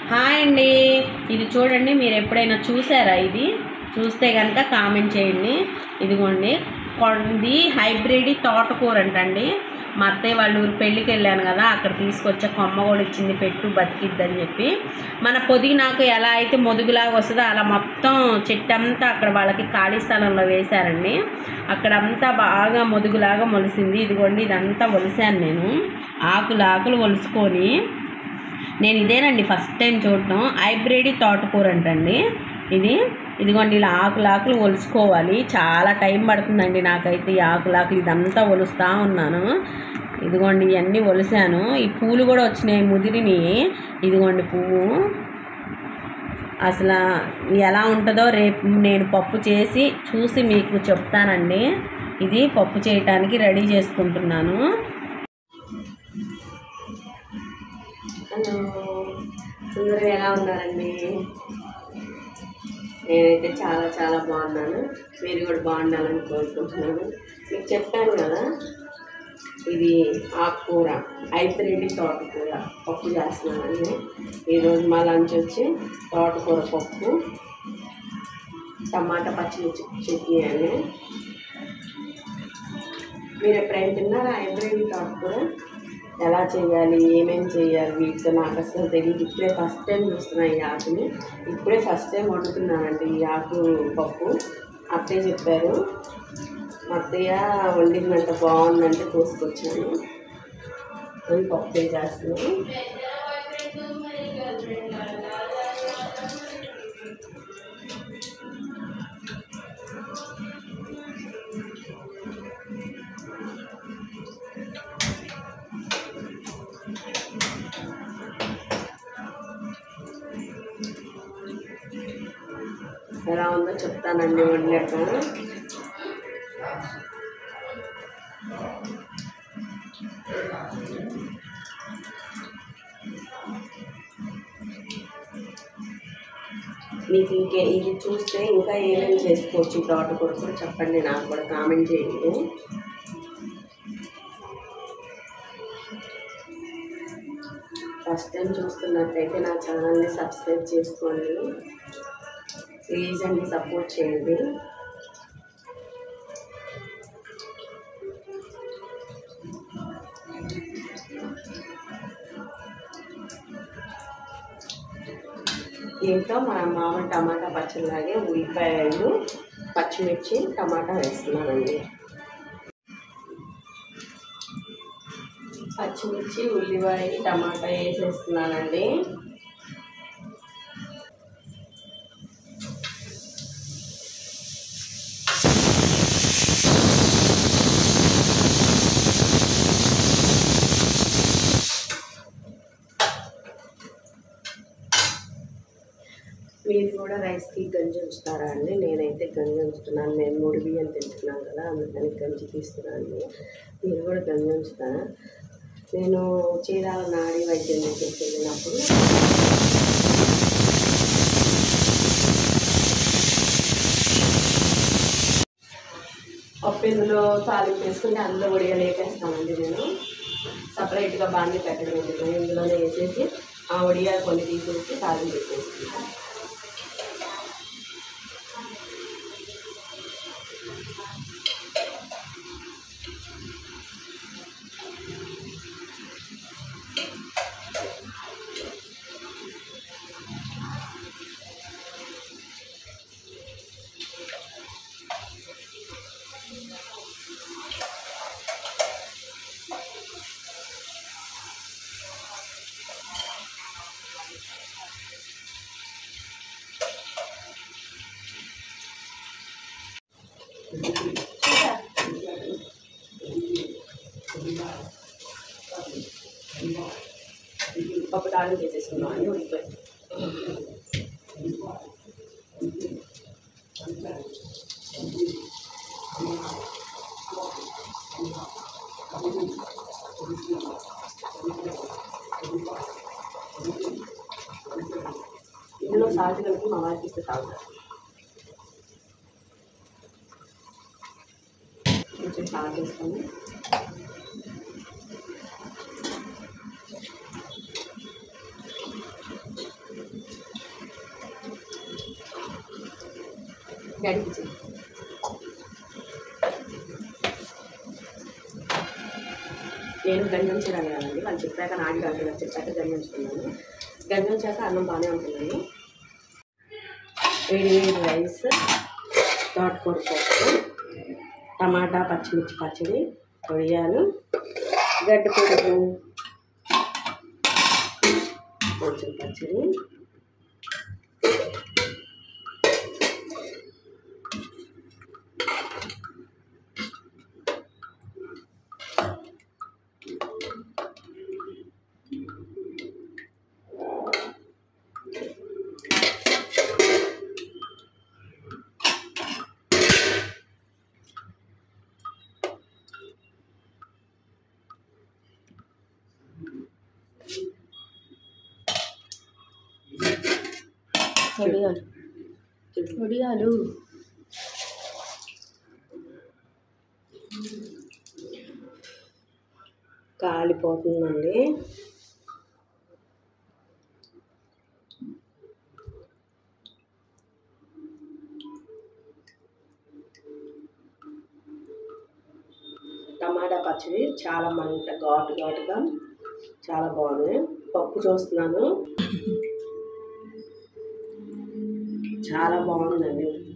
hi అండి ఇది చూడండి మీరు ఎప్పుడైనా చూసారా ఇది చూస్తే కనుక కామెంట్ చేయండి ఇదిగోండి కొంది హైబ్రిడ్ తోటకూర అంటండి మా అత్తయ్య వాళ్ళ ఊరు పెళ్ళికి వెళ్ళాను కదా అక్కడ తీసుకొచ్చే కొమ్మ కూడా ఇచ్చింది పెట్టు బతికిద్దని చెప్పి మన పొదిగినాకు ఎలా అయితే మొదుగులాగా వస్తుందో అలా మొత్తం చెట్టు అంతా అక్కడ వాళ్ళకి ఖాళీ స్థలంలో వేశారండి అక్కడంతా బాగా మొదుగులాగా మొలిసింది ఇదిగోండి ఇదంతా ఒలిసాను నేను ఆకులు ఆకులు ఒలుసుకొని నేను ఇదేనండి ఫస్ట్ టైం చూడటం హైబ్రిడ్ తోటకూర అంటండి ఇది ఇదిగోండి ఇలా ఆకులు ఆకులు ఒలుసుకోవాలి చాలా టైం పడుతుందండి నాకైతే ఈ ఆకులు ఆకులు ఇదంతా ఒలుస్తూ ఉన్నాను ఇదిగోండి ఇవన్నీ ఒలిసాను ఈ పూలు కూడా వచ్చినాయి ముదిరిని ఇదిగోండి పువ్వు అసలు ఎలా ఉంటుందో రేపు నేను పప్పు చేసి చూసి మీకు చెప్తానండి ఇది పప్పు చేయటానికి రెడీ చేసుకుంటున్నాను హలో అందరూ ఎలా ఉన్నారండి నేనైతే చాలా చాలా బాగున్నాను మీరు కూడా బాగుండాలని కోరుకుంటున్నాను మీకు చెప్పాను కదా ఇది ఆకుకూర హైబ్రిడ్ తోటకూర పప్పు చేస్తున్నానండి ఈరోజు మా లంచ్ వచ్చి తోటకూర పప్పు టమాటా పచ్చిమిర్చి చట్నీ అండి మీరు ఎప్పుడైనా తిన్నారా హైబ్రిడ్ తోటకూర ఎలా చేయాలి ఏమేమి చేయాలి వీటితో నాకు అసలు తెలియదు ఇప్పుడే ఫస్ట్ టైం చూస్తున్నా ఈ ఆకుని ఇప్పుడే ఫస్ట్ టైం వండుతున్నానండి ఈ ఆకు పప్పు అత్తయ్య చెప్పారు మా అత్తయ్య వండినంత బాగుందంటే కోసుకొచ్చాను అని పప్పు చేస్తున్నాను ఎలా ఉందో చెప్తానండి వండాక మీకు ఇంకే ఇది చూస్తే ఇంకా ఏమేమి చేసుకోవచ్చు ఈ తోటకూర కూడా చెప్పండి నాకు కూడా కామెంట్ చేయండి ఫస్ట్ టైం చూస్తున్నట్టయితే నా ఛానల్ని సబ్స్క్రైబ్ చేసుకోండి ప్లీజ్ అండి సపోర్ట్ చేయండి దీంట్లో మన మామూలు టమాటా పచ్చడిలాగే ఉల్లిపాయలు పచ్చిమిర్చి టమాటా వేస్తున్నానండి పచ్చిమిర్చి ఉల్లిపాయ టమాటా వేసేస్తున్నానండి మీరు కూడా రైస్కి గంజి ఉంచుతారా అండి నేనైతే గంజి ఉంచుతున్నాను నేను మూడు బియ్యం తింటున్నాను కదా అందుకని గంజి తీస్తున్నాను మీరు కూడా గంజి ఉంచుతారా నేను చీరాల నాడి వైద్యం దగ్గరికి వెళ్ళినప్పుడు పప్పు ఇందులో తాలింపు వేసుకుంటే అందులో ఉడిగా లేపేస్తానండి నేను సపరేట్గా బాండి పెట్టడం ఎందుకు ఇందులోనే వేసేసి ఆ ఉడిగా కొన్ని తీసేసి తాలింపు పెట్టేసుకుంటాను పప్పు తాళం చేసేసుకున్నాం అని ఉడిపోయి ఇందులో సాల్ట్ కలిపి మా వారికి ఇస్తే తాగుతారు కొంచెం సాల్ట్ వేస్తాము గడిచి నేను గంజించడం కాదండి వాళ్ళు చెప్పాక నాటి గంటలు చెప్పాక గంజించుకున్నాను గంజించాక అన్నం బాగానే ఉంటుందండి వేడి వేడి రైస్ తోటకూర పప్పు టమాటా పచ్చిమిర్చి పచ్చడి పొడియాలు గడ్డ పొడుగు కొంచెం పచ్చడి వడియాలు వడియాలు కాలిపోతుందండి టమాటా పచ్చడి చాలా మంట ఘాటు ఘాటుగా చాలా బాగుంది పప్పు చూస్తున్నాను చాలా బాగుందండి